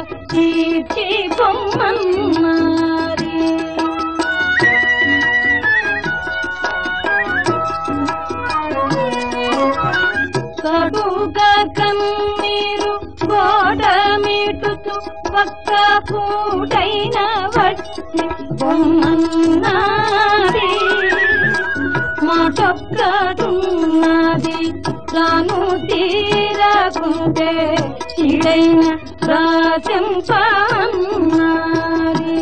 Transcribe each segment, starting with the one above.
తీర్చి బొమ్మన్నారి కడుగా కన్నీరు గోడ మీటుతూ పక్క పూటైన వచ్చి బొమ్మన్నారి మాటొక్కడున్నది తాను తీరకుంటే చిడైన రాజంపన్నారి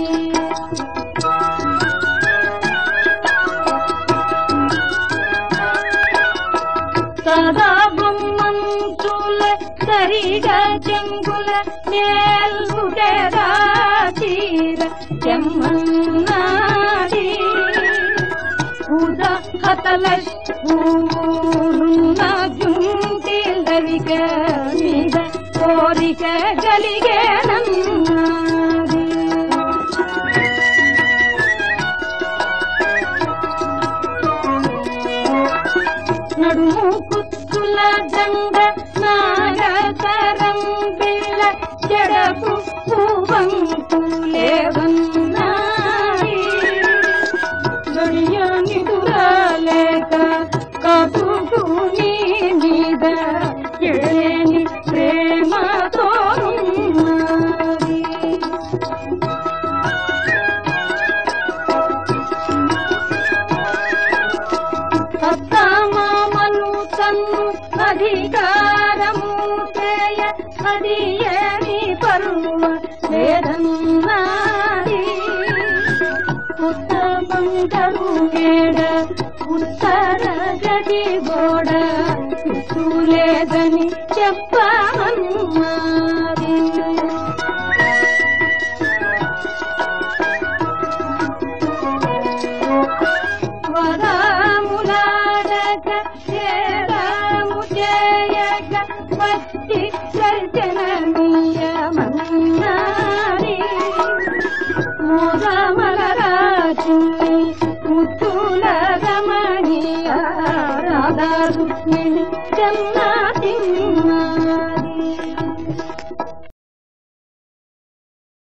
సదా బొమ్మంతుల సరిగా చెంగుల నేల్గుడెరా తీర చెమ్మన్నాడి పూజ హతల పూలున్న జుంటిల్లవిక మీద కోరిక గలిగేనన్నాది నడుము కుత్తుల దండ నాగతరం బిళ్ళ చెడపు పూవంతు లేవన్నాయి గడియ నిదురలేక కపుకు నీ మీద ఎడలేని ప్రేమతో ఉన్నది. సత్తామామను తన్ను అధికారము చేయ అది ఏమి పరువ లేదన్న